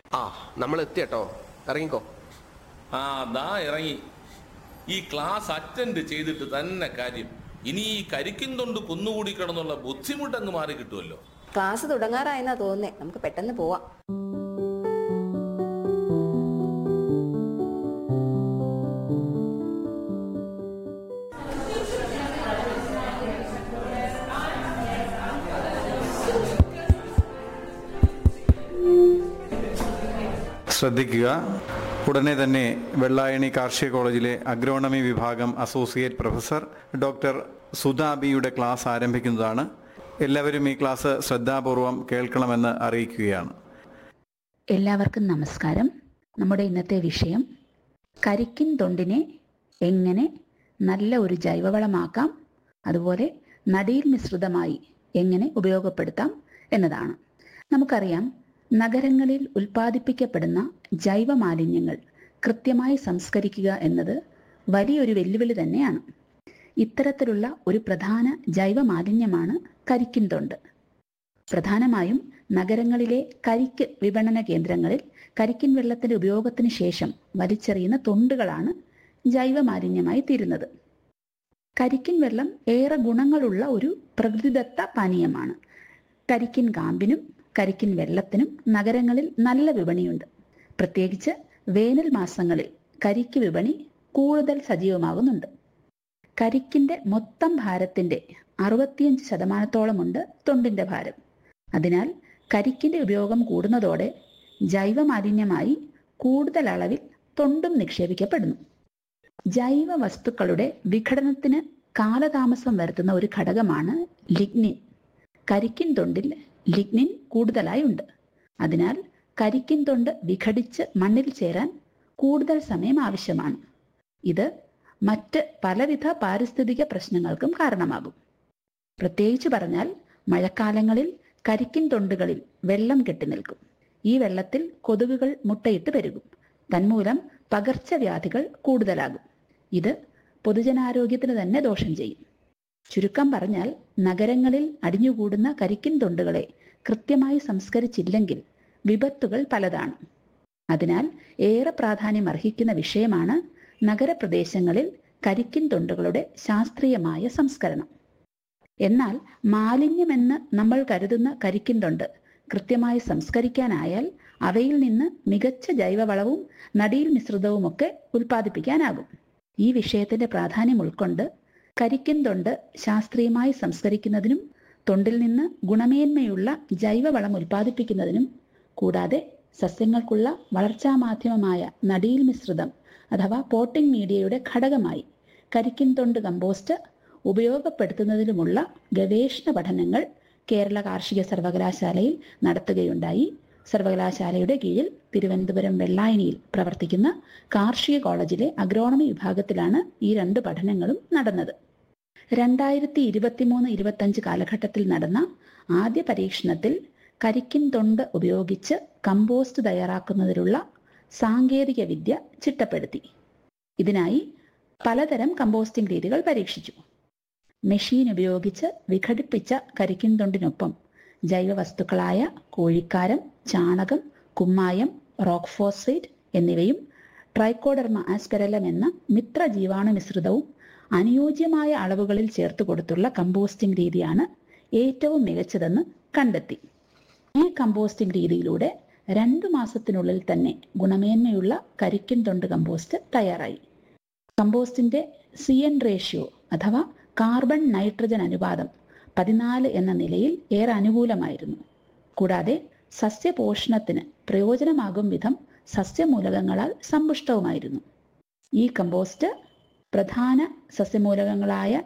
ആ നമ്മൾ എത്തിയട്ടോ ഇറങ്ങിക്കോ ആ ദാ ഇറങ്ങി ഈ ക്ലാസ് അറ്റൻഡ് ചെയ്തിട്ട് തന്നെ കാര്യം ഇനി ഈ കരിക്കും തൊണ്ട് കുന്നുകൂടി കിടന്നുള്ള ബുദ്ധിമുട്ടങ്ങ് മാറി കിട്ടുമല്ലോ ക്ലാസ് തുടങ്ങാറായെന്നാ തോന്നുന്നേ നമുക്ക് പെട്ടെന്ന് പോവാം ശ്രദ്ധിക്കുക ഉടനെ തന്നെ വെള്ളായണി കാർഷിക കോളേജിലെ അഗ്രോണമി വിഭാഗം അസോസിയേറ്റ് പ്രൊഫസർ ഡോക്ടർ സുധാബിയുടെ ക്ലാസ് ആരംഭിക്കുന്നതാണ് എല്ലാവരും ഈ ക്ലാസ് ശ്രദ്ധാപൂർവം കേൾക്കണമെന്ന് അറിയിക്കുകയാണ് എല്ലാവർക്കും നമസ്കാരം നമ്മുടെ ഇന്നത്തെ വിഷയം കരിക്കിൻ തൊണ്ടിനെ എങ്ങനെ നല്ല ഒരു ജൈവവളമാക്കാം അതുപോലെ നടീൽ മിശ്രിതമായി എങ്ങനെ ഉപയോഗപ്പെടുത്താം എന്നതാണ് നമുക്കറിയാം നഗരങ്ങളിൽ ഉൽപ്പാദിപ്പിക്കപ്പെടുന്ന ജൈവ മാലിന്യങ്ങൾ കൃത്യമായി സംസ്കരിക്കുക എന്നത് വലിയൊരു വെല്ലുവിളി തന്നെയാണ് ഇത്തരത്തിലുള്ള ഒരു പ്രധാന ജൈവ മാലിന്യമാണ് കരിക്കിൻ തൊണ്ട് പ്രധാനമായും നഗരങ്ങളിലെ കരിക്ക് വിപണന കേന്ദ്രങ്ങളിൽ കരിക്കിൻ വെള്ളത്തിന്റെ ഉപയോഗത്തിന് ശേഷം വലിച്ചെറിയുന്ന തൊണ്ടുകളാണ് ജൈവ മാലിന്യമായി തീരുന്നത് കരിക്കിൻ വെള്ളം ഏറെ ഗുണങ്ങളുള്ള ഒരു പ്രകൃതിദത്ത പാനീയമാണ് കരിക്കിൻ കാമ്പിനും കരിക്കിൻ വെള്ളത്തിനും നഗരങ്ങളിൽ നല്ല വിപണിയുണ്ട് പ്രത്യേകിച്ച് വേനൽ മാസങ്ങളിൽ കരിക്ക് വിപണി കൂടുതൽ സജീവമാകുന്നുണ്ട് കരിക്കിന്റെ മൊത്തം ഭാരത്തിന്റെ അറുപത്തിയഞ്ച് ശതമാനത്തോളമുണ്ട് തൊണ്ടിന്റെ ഭാരം അതിനാൽ കരിക്കിന്റെ ഉപയോഗം കൂടുന്നതോടെ ജൈവ മാലിന്യമായി കൂടുതൽ അളവിൽ തൊണ്ടും നിക്ഷേപിക്കപ്പെടുന്നു ജൈവ വസ്തുക്കളുടെ വിഘടനത്തിന് കാലതാമസം വരുത്തുന്ന ഒരു ഘടകമാണ് ലിഗ്നിൻ കരിക്കിൻ തൊണ്ടിൽ ലിഗ്നിൻ കൂടുതലായി ഉണ്ട് അതിനാൽ കരിക്കിൻ തൊണ്ട് വിഘടിച്ച് മണ്ണിൽ ചേരാൻ കൂടുതൽ സമയം ആവശ്യമാണ് ഇത് മറ്റ് പലവിധ പാരിസ്ഥിതിക പ്രശ്നങ്ങൾക്കും കാരണമാകും പ്രത്യേകിച്ച് പറഞ്ഞാൽ മഴക്കാലങ്ങളിൽ കരിക്കിൻ തൊണ്ടുകളിൽ വെള്ളം കെട്ടിനിൽക്കും ഈ വെള്ളത്തിൽ കൊതുകുകൾ മുട്ടയിട്ട് പെരുകും തന്മൂലം പകർച്ചവ്യാധികൾ കൂടുതലാകും ഇത് പൊതുജനാരോഗ്യത്തിന് തന്നെ ദോഷം ചെയ്യും ചുരുക്കം പറഞ്ഞാൽ നഗരങ്ങളിൽ അടിഞ്ഞുകൂടുന്ന കരിക്കിൻ തൊണ്ടുകളെ കൃത്യമായി സംസ്കരിച്ചില്ലെങ്കിൽ വിപത്തുകൾ പലതാണ് അതിനാൽ ഏറെ പ്രാധാന്യം അർഹിക്കുന്ന വിഷയമാണ് നഗരപ്രദേശങ്ങളിൽ കരിക്കിൻ തൊണ്ടുകളുടെ ശാസ്ത്രീയമായ സംസ്കരണം എന്നാൽ മാലിന്യമെന്ന് നമ്മൾ കരുതുന്ന കരിക്കിൻ തൊണ്ട് കൃത്യമായി സംസ്കരിക്കാനായാൽ അവയിൽ നിന്ന് മികച്ച ജൈവവളവും നടീൽ മിശ്രിതവുമൊക്കെ ഉൽപ്പാദിപ്പിക്കാനാകും ഈ വിഷയത്തിന്റെ പ്രാധാന്യം ഉൾക്കൊണ്ട് കരിക്കിൻ തൊണ്ട് ശാസ്ത്രീയമായി സംസ്കരിക്കുന്നതിനും തൊണ്ടിൽ നിന്ന് ഗുണമേന്മയുള്ള ജൈവവളം ഉൽപ്പാദിപ്പിക്കുന്നതിനും കൂടാതെ സസ്യങ്ങൾക്കുള്ള വളർച്ചാ മാധ്യമമായ നടീൽ മിശ്രിതം അഥവാ പോട്ടിംഗ് മീഡിയയുടെ ഘടകമായി കരിക്കിൻ തൊണ്ട് കമ്പോസ്റ്റ് ഉപയോഗപ്പെടുത്തുന്നതിനുമുള്ള ഗവേഷണ പഠനങ്ങൾ കേരള കാർഷിക സർവകലാശാലയിൽ നടത്തുകയുണ്ടായി സർവകലാശാലയുടെ കീഴിൽ തിരുവനന്തപുരം വെള്ളായണിയിൽ പ്രവർത്തിക്കുന്ന കാർഷിക കോളേജിലെ അഗ്രോണമി വിഭാഗത്തിലാണ് ഈ രണ്ട് പഠനങ്ങളും നടന്നത് രണ്ടായിരത്തി ഇരുപത്തിമൂന്ന് ഇരുപത്തഞ്ച് കാലഘട്ടത്തിൽ നടന്ന ആദ്യ പരീക്ഷണത്തിൽ കരിക്കിൻ തൊണ്ട് ഉപയോഗിച്ച് കമ്പോസ്റ്റ് തയ്യാറാക്കുന്നതിനുള്ള സാങ്കേതിക വിദ്യ ചിട്ടപ്പെടുത്തി ഇതിനായി പലതരം കമ്പോസ്റ്റിംഗ് രീതികൾ പരീക്ഷിച്ചു മെഷീൻ ഉപയോഗിച്ച് വിഘടിപ്പിച്ച കരിക്കിൻ തൊണ്ടിനൊപ്പം ജൈവവസ്തുക്കളായ കോഴിക്കാരം ചാണകം കുമ്മായം റോക്ക് ഫോസ്ഫേറ്റ് എന്നിവയും ട്രൈക്കോഡർമ ആസ്പെരലം എന്ന മിത്ര ജീവാണു മിശ്രിതവും അനുയോജ്യമായ അളവുകളിൽ ചേർത്ത് കൊടുത്തുള്ള കമ്പോസ്റ്റിംഗ് രീതിയാണ് ഏറ്റവും മികച്ചതെന്ന് കണ്ടെത്തി ഈ കമ്പോസ്റ്റിംഗ് രീതിയിലൂടെ രണ്ടു മാസത്തിനുള്ളിൽ തന്നെ ഗുണമേന്മയുള്ള കരിക്കിൻ തൊണ്ട് കമ്പോസ്റ്റ് തയ്യാറായി കമ്പോസ്റ്റിന്റെ സി എൻ റേഷ്യോ അഥവാ കാർബൺ നൈട്രജൻ അനുപാതം പതിനാല് എന്ന നിലയിൽ ഏറെ അനുകൂലമായിരുന്നു കൂടാതെ സസ്യപോഷണത്തിന് പ്രയോജനമാകും വിധം സസ്യമൂലകങ്ങളാൽ സമ്പുഷ്ടവുമായിരുന്നു ഈ കമ്പോസ്റ്റ് പ്രധാന സസ്യമൂലകങ്ങളായ